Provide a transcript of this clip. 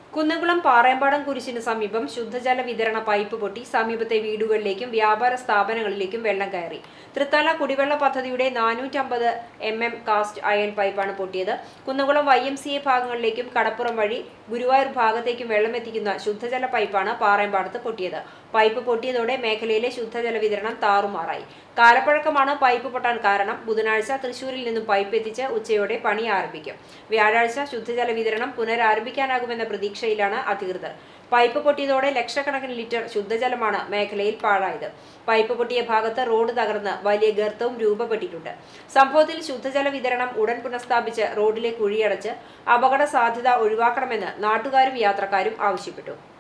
കുന്നംകുളം പാറയമ്പാടം കുരിശിന് സമീപം ശുദ്ധജല വിതരണ പൈപ്പ് പൊട്ടി സമീപത്തെ വീടുകളിലേക്കും വ്യാപാര സ്ഥാപനങ്ങളിലേക്കും വെള്ളം കയറി തൃത്താല കുടിവെള്ള പദ്ധതിയുടെ നാനൂറ്റമ്പത് എം എം കാസ്റ്റ് അയൺ പൈപ്പാണ് പൊട്ടിയത് Kunnamkulam Y M C A ഭാഗങ്ങളിലേക്കും കടപ്പുറം വഴി ഗുരുവായൂർ ഭാഗത്തേക്കും വെള്ളം എത്തിക്കുന്ന ശുദ്ധജല പൈപ്പാണ് പാറയമ്പാടത്ത് പൊട്ടിയത് പൈപ്പ് പൊട്ടിയതോടെ മേഖലയിലെ ശുദ്ധജല വിതരണം താറുമാറായി കാലപ്പഴക്കമാണ് പൈപ്പ് പൊട്ടാൻ കാരണം ബുധനാഴ്ച തൃശൂരിൽ നിന്നും പൈപ്പ് എത്തിച്ച് ഉച്ചയോടെ പണി ആരംഭിക്കും വ്യാഴാഴ്ച ശുദ്ധജല വിതരണം പുനരാരംഭിക്കാനാകുമെന്ന പ്രതീക്ഷയിലാണ് അധികൃതർ പൈപ്പ് പൊട്ടിയതോടെ ലക്ഷക്കണക്കിന് ലിറ്റർ ശുദ്ധജലമാണ് മേഖലയിൽ പാഴായത് പൈപ്പ് പൊട്ടിയ ഭാഗത്ത് റോഡ് തകർന്ന് വലിയ ഗർത്തവും രൂപപ്പെട്ടിട്ടുണ്ട് സംഭവത്തിൽ ശുദ്ധജല വിതരണം ഉടൻ പുനഃസ്ഥാപിച്ച് റോഡിലെ കുഴിയടച്ച് അപകട സാധ്യത ഒഴിവാക്കണമെന്ന് നാട്ടുകാരും യാത്രക്കാരും ആവശ്യപ്പെട്ടു